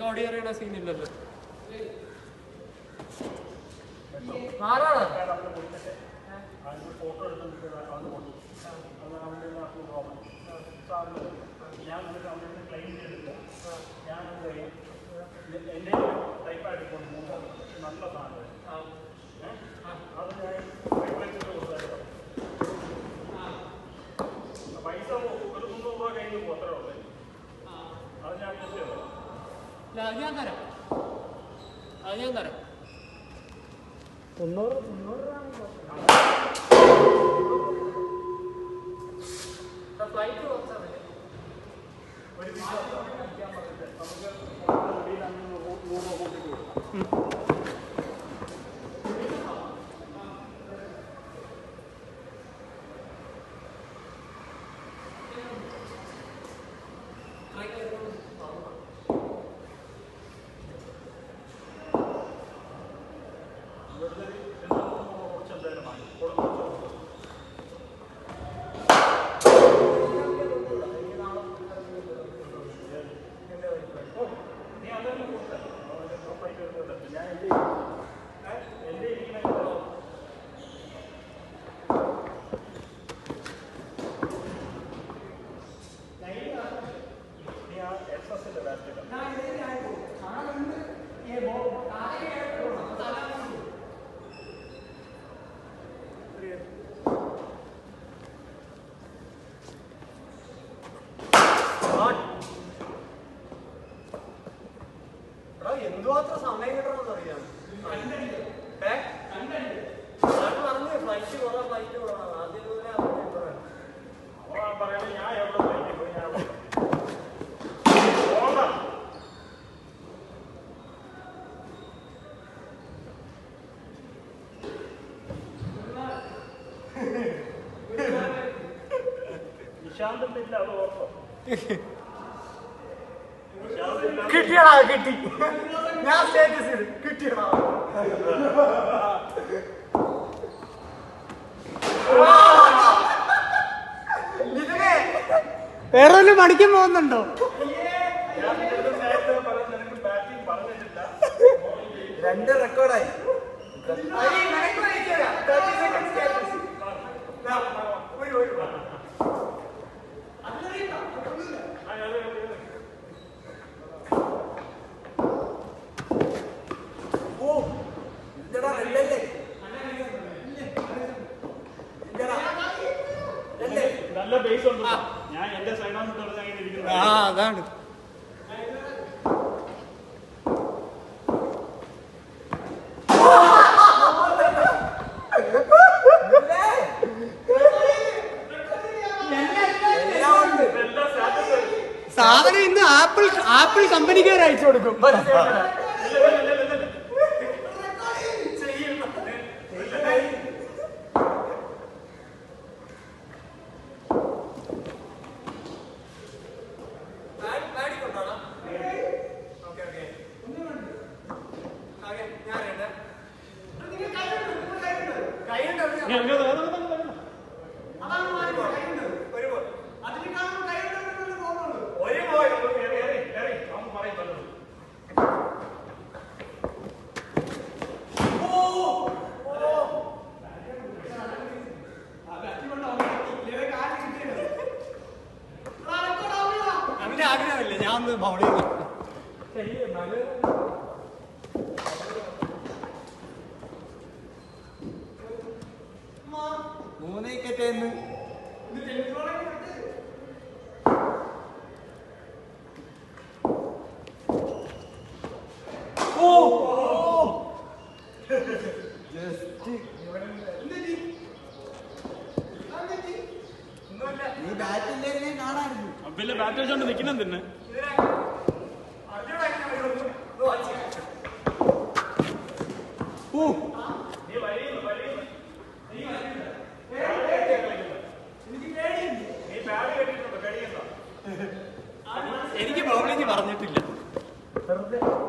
ഓടി അറിയണ സീനില്ലല്ലോ ആരാണ് ഫോട്ടോ എടുത്തിട്ട് അവന് കൊടുത്തു അത് അവൻ്റെ റോമൻ സാറിന് ഞാൻ എന്നിട്ട് അവൻ്റെ ക്ലെയിം ചെയ്തിട്ട് ഞാൻ എന്ത് ചെയ്യും ഇത് എൻ്റെ ടൈപ്പായിട്ട് കൊണ്ട് മൂന്ന് നല്ല സാധനം ഏ? അത് ഞാൻ റീപ്ലേസിട്ട് കൊടുത്തായിരുന്നു പൈസ ഒരു മുന്നൂറ് രൂപ കയ്യിൽ പോകും അത്രേ ഉള്ളൂ അത് ഞാൻ അഡ്ജസ്റ്റ് ചെയ്തു ഇല്ല, അത് ഞാൻ തരാം അത് ഞാൻ തരാം തൊണ്ണൂറ് തൊണ്ണൂറ് രൂപ ഫ്ലൈറ്റ് കുറച്ചാൽ മതി ഒരു വിശ്വാസം നമുക്ക് വെളിയിൽ അങ്ങനെ നൂറ് രൂപ കൂട്ടിട്ട് കൊടുക്കാം ഇവിടുത്തെ കുറച്ച് എന്തായാലും വാങ്ങി കൊടുത്തു നീ അതന്നെ കൊടുത്തല്ലോ അവൻ്റെ പ്രോപ്പർട്ടി എടുത്തല്ലോ ഞാൻ എൻ്റെ എൻ്റെ ഇരിക്കുന്ന നീ ആ എസ് എസിൻ്റെ ബാസ്കറ്റ് എന്തുമാത്രം സമയം കിട്ടണമെന്ന് അറിയാം പറഞ്ഞു ഫ്ലൈറ്റ് കുറേ ഫ്ലൈറ്റ് കുറവാണ് ആദ്യം മുതലേ അവൻ പറയാം അവൻ പറയണത് ഞാൻ എവിടെ പോയി പോയി ഞാൻ അവിടെ പോകണ്ട നിശാന്തിന്റെ ഇല്ല അത് ഓർത്തോ നിശാന്തിന്റെ കിട്ടിയടാ കിട്ടി ഞാൻ സ്റ്റേറ്റസ് ഇടും കിട്ടിയടാ ഇതിനെ വേറെ വല്ല പണിക്കും പോകുന്നുണ്ടോ ഞാൻ നിന്റെ അടുത്ത് നേരത്തെ പറഞ്ഞ നിനക്ക് ബാറ്റിംഗ് പറഞ്ഞിട്ടില്ല രണ്ട് റെക്കോർഡായി ആ, അതെ, അതെ, അതെ. ഓ ഇതെടാ റെഡല്ലേ ഇതെടാ രണ്ടേ നല്ല ബേസ് ഉണ്ട് ഞാൻ എന്റെ സൈഡാണ് തുറന്ന് അങ്ങനെ ഇരിക്കുന്നത് ആ അതാണ് എല്ലാം ഉണ്ട് ഇതെല്ലാം status ആണ്. സാധനം ഇന്ന് ആപ്പിൾ ആപ്പിൾ കമ്പനിക്കാർ അയച്ചു കൊടുക്കും ഞാൻ അങ്ങനെ വേറെ ഒന്നും പറഞ്ഞില്ല. ഒരു പോയി, ഒന്ന് കേറി, കേറി, കേറി. അവൻ പറയും വല്ലതും. അവന്റെ ആഗ്രഹമില്ല ഞാൻ ഒന്ന് ബൗൾ ചെയ്തു മൂന്ന് വിക്കറ്റ് നീ ബാറ്റില്ലേ കാണാറുണ്ട് അബ്ബിലെ ബാറ്റ് വെച്ചോണ്ട് നിൽക്കണം തന്നെ ഓ നീ വഴിയുന്നു വഴിയുന്നു നീ ബാഗ് കെട്ടിട്ടുണ്ടോ കഴിയുന്നോ എനിക്ക് ബൗളിംഗ് പറഞ്ഞിട്ടില്ല വെറുതെ